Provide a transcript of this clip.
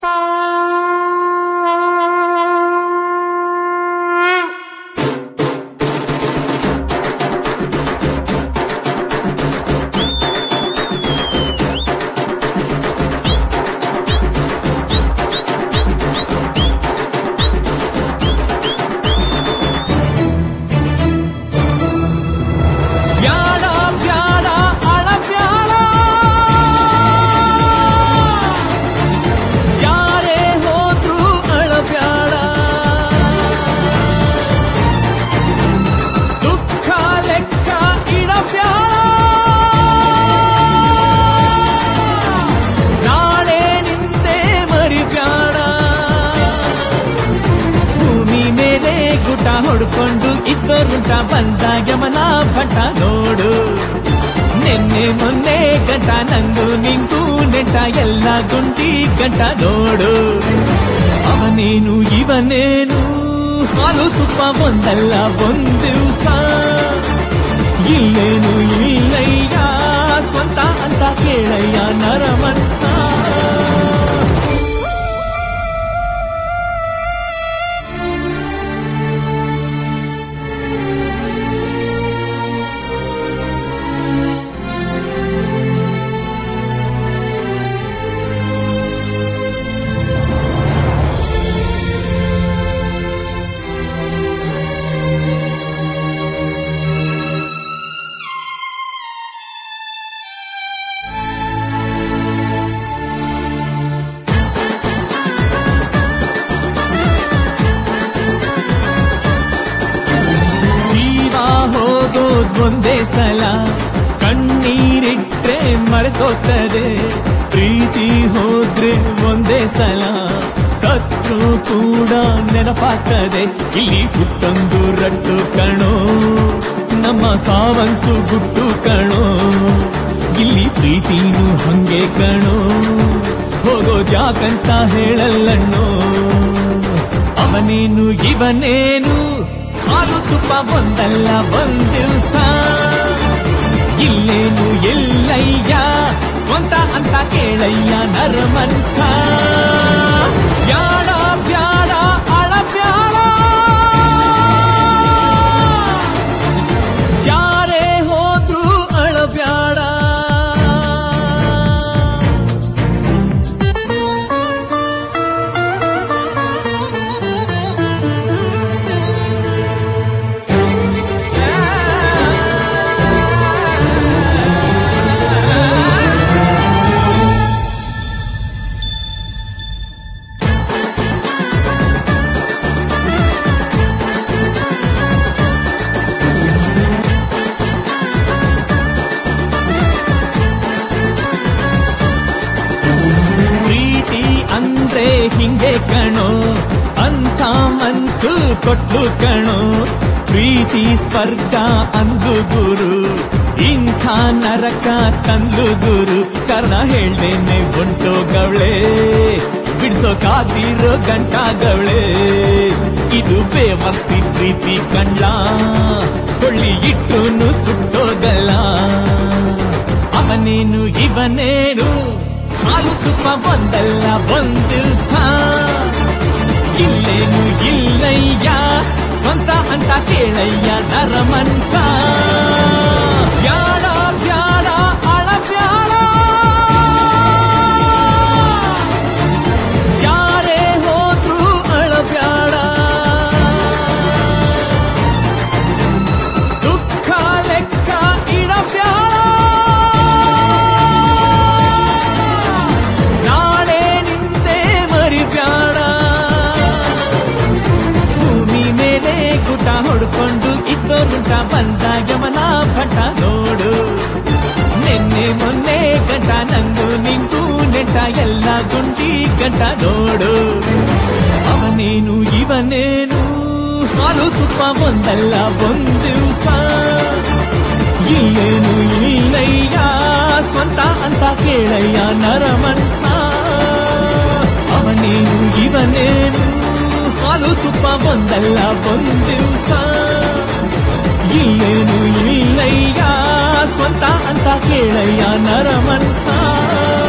ಬ್ಯಾಡ ಬ್ಯಾಡ ಅಳ ಬ್ಯಾಡ ಯಾರೇ ಹೋದ್ರು ಅಳ ಬ್ಯಾಡ ದುಃಖ ಲೆಕ್ಕ ಇಡಬ್ಯಾಡ ನಾಳೆ ನಿಂದೆ ಮರಿಬ್ಯಾಡ ಭೂಮಿ ಮೇಲೆ ಗುಟ ಹೊಡ್ಕೊಂಡು ಇದ್ದರುಂಟ ಬಂದ ಯಮನ ಭಟ ನೋಡು ನಿನ್ನೆ ಮೊನ್ನೆ ಗಂಟ ನಂಗು ನಿಂಗೂ ನೆಂಟ ಎಲ್ಲ ಗುಂಡಿ ಗಂಟ ನೋಡು ಅವನೇನು ಇವನೇನು ಹಾಲು ತುಪ್ಪ ಒಂದಲ್ಲ ಒಂದು ದಿವಸ ಇಲ್ಲೇನು ಇಲ್ಲಯ್ಯ ಸ್ವಂತ ಅಂತ ಕೇಳಯ್ಯ ನರಮನ್ಸ ಜೀವ ಹೋಗೋದ್ ಒಂದೇ ಸಲ ಕಣ್ಣೀರಿಟ್ರೆ ಮರೆತೋಗ್ತದೆ ಪ್ರೀತಿ ಹೋದ್ರೆ ಒಂದೇ ಸಲ ಸತ್ರು ಕೂಡ ನೆನಪಾಗ್ತದೆ ಇಲ್ಲಿ ಹುಟ್ಟೊಂದು ರಟ್ಟು ಕಣೋ ನಮ್ಮ ಸಾವಂತು ಗುಟ್ಟು ಕಣೋ ಇಲ್ಲಿ ಪ್ರೀತಿನೂ ಹಂಗೆ ಕಣೋ ಹೋಗೋದ್ಯಾಕಂತ ಹೇಳಲ್ಲಣ್ಣೋ ಅವನೇನು ಇವನೇನು ಹಾಲು ತುಪ್ಪ ಒಂದಲ್ಲ ಒಂದ್ ದಿವಸ ಇಲ್ಲೇನು ಎಲ್ಲಯ್ಯ ಸ್ವಂತ ಅಂತ ಕೇಳಯ್ಯ ನರಮನ್ಸ ಬ್ಯಾಡ ಬ್ಯಾಡ ಅಳ ಬ್ಯಾಡ ಯಾರೇ ಹೋದ್ರು ಅಳಬ್ಯಾಡ ಪ್ರೀತಿ ಅಂದ್ರೆ ಹಿಂಗೆ ಕಣೋ ಅಂತ ಮನ್ಸು ಕೊಟ್ಟು ಕಣೋ ಪ್ರೀತಿ ಸ್ವರ್ಗ ಅಂದು ಗುರು ಇಂಥ ನರಕ ತಂದು ಗುರು ಕರ್ಣ ಹೇಳ್ದೇನೆ ಹೊಂಟೋಗವಳೆ ಬಿಡ್ಸೋಕಾದಿರೋ ಗಂಟಾಗವಳೆ ಇದು ಬೇವರ್ಸಿ ಪ್ರೀತಿ ಕಂಡ್ಲ ಕೊಳ್ಳಿ ಇಟ್ಟೂನು ಸುಟ್ಟೋಗಲ್ಲ ಅವನೇನು ಇವನೇನು ಹಾಲು ತುಪ್ಪ ಒಂದಲ್ಲ ಒಂದು ದಿವಸ ಇಲ್ಲೇನು ಇಲ್ಲಯ್ಯ ಸ್ವಂತ ಅಂತ ಕೇಳಯ್ಯ ನರ ಮನ್ಸ ಬ್ಯಾಡ ಬ್ಯಾಡ ಅಳ ಬ್ಯಾಡ ಯಾರೇ ಹೋದ್ರು ಅಳಬ್ಯಾಡ ದುಃಖ ಲೆಕ್ಕ ಇಡಬ್ಯಾಡ ನಾಳೆ ನಿಂದೆ ಮರಿಬ್ಯಾಡ ಭೂಮಿ ಮೇಲೆ ಗುಟ ಹೊಡ್ಕೊಂಡು ಇದ್ದೋರುಂಟ ಬಂದ ಯಮನ ಭಟ ನೋಡು ನಿನ್ನೆ ಮೊನ್ನೆ ಗಂಟ ನಂಗು ನಿಂಗೂ ನೆಂಟ ಎಲ್ಲ ಗುಂಡಿ ಗಂಟ ನೋಡು ಅವನೇನು ಇವನೇನು ಹಾಲು ತುಪ್ಪ ಒಂದಲ್ಲ ಒಂದು ದಿವಸ ಇಲ್ಲೇನು ಇಲ್ಲಯ್ಯ ಸ್ವಂತ ಅಂತ ಕೇಳಯ್ಯ ನರಮನ್ಸ ಅವನೇನು ಇವನೇನು ಹಾಲು ತುಪ್ಪ ಒಂದಲ್ಲ ಒಂದು ದಿವಸ ಇಲ್ಲೇನು ಇಲ್ಲಯ್ಯ ಸ್ವಂತ ಅಂತ ಕೇಳಯ್ಯ ನರಮನ್ಸ